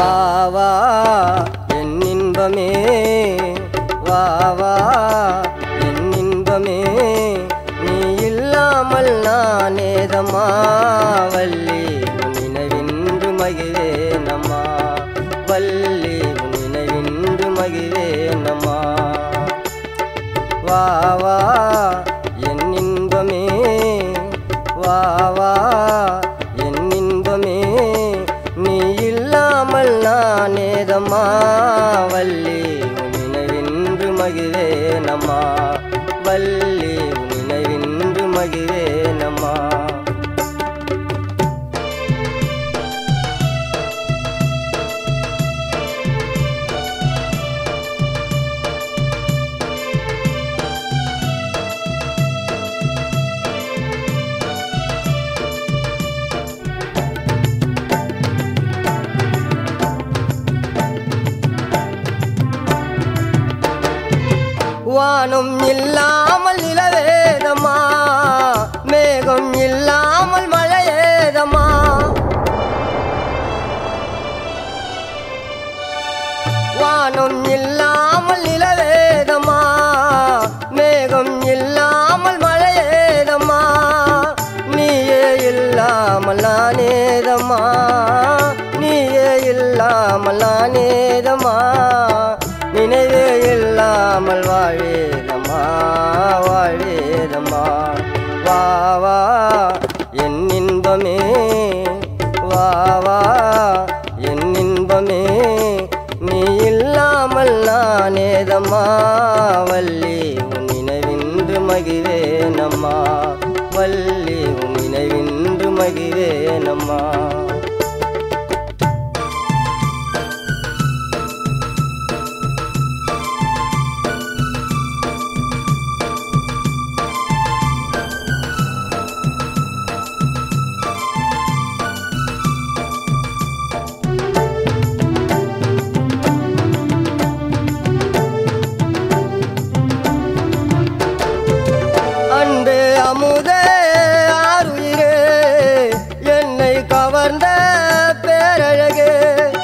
வா வா என் இன்பமே வா வா என் இன்பமே நீ இல்லாமல் நான் ஏதம்மா வள்ளி உன் நினைவின்று மகிழேனம்மா வள்ளி உன் நினைவின்று மகிழேனம்மா வா வா என் இன்பமே வா வா என் இன்பமே நீ இல்லாமல் நான் ஏதம்மா வள்ளி உன் நினைவின்று மகிழேனம்மா வள்ளி உன் நினைவின்று மகிழேனம்மா வானம் இல்லாமல் நிலவேதமா மேகம் இல்லாமல் மழையேதமா வானம் இல்லாமல் நிலவேதமா மேகம் இல்லாமல் மழையேதமா நீயே இல்லாமல் நானேதமா நீயே இல்லாமல் நானேதமா நினைவே இல்லாமல் வாழேதமா வாழேதமா வா வா என் இன்பமே வா வா என் இன்பமே நீ இல்லாமல் நானேதம்மா வள்ளி உன் நினைவின்று மகிழேனம்மா வள்ளி உன் நினைவின்று மகிழேனம்மா அன்பே அமுதே ஆருயிரே என்னை கவர்ந்த பேரழகே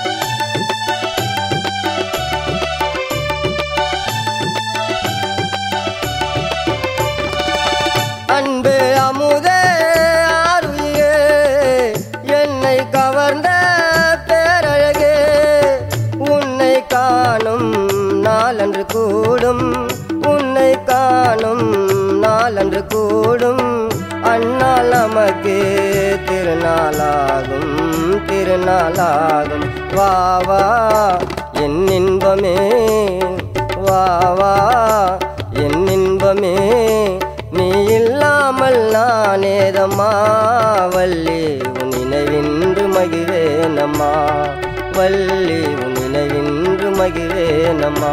அன்பே அமுதே ஆருயிரே என்னை கவர்ந்த பேரழகே உன்னை காணும் நாளன்று கூடும் உன்னை காணும் நாளன்று கூடும் அந்நாள் நமக்கு திருநாளாகும் திருநாளாகும் வா வா என் இன்பமே வா வா என் இன்பமே நீ இல்லாமல் நானேதம்மா வள்ளி உன் நினைவின்று மகிழேனம்மா வள்ளி உன் நினைவின்று மகிழேனம்மா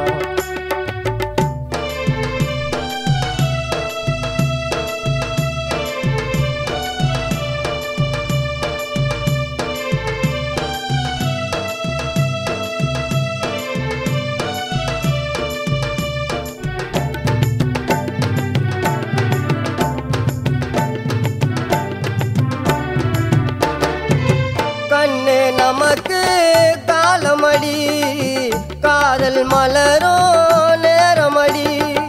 கண்ணே நமக்கு காலமடி காதல் மலரோ நேரமடி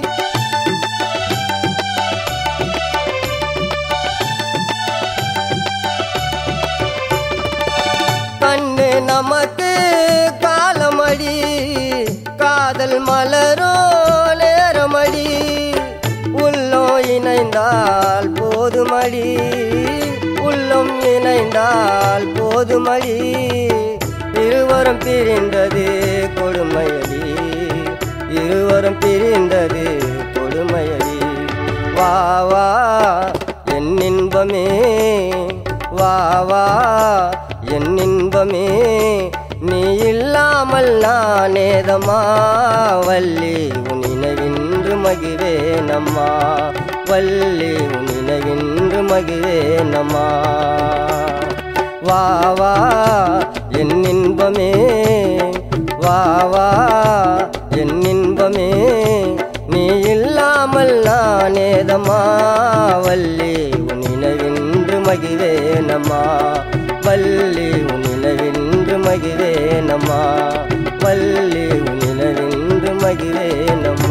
கண்ணு நமக்கு காலமடி காதல் மலரோ நேரமடி உள்ளம் இணைந்தால் போதுமடி உள்ளம் இணைந்தால் போதுமடி இருவரும் பிரிந்தது கொடுமையடி இருவரும் பிரிந்தது கொடுமையடி வா வா என் இன்பமே வா வா என் இன்பமே நீ இல்லாமல் நானேதம்மா வள்ளி உன் நினைவின்று மகிழேனம்மா வள்ளி உன் நினைவின்று மகிழேனம்மா வா வா என் இன்பமே வா வா என் இன்பமே நீ இல்லாமல் நானேதம்மா வள்ளி உன் நினைவின்று மகிழேனம்மா வள்ளி உன் நினைவின்று நிலவென்று மகிழேனம்மா வள்ளி உன் நிலவென்று மகிழேனம்மா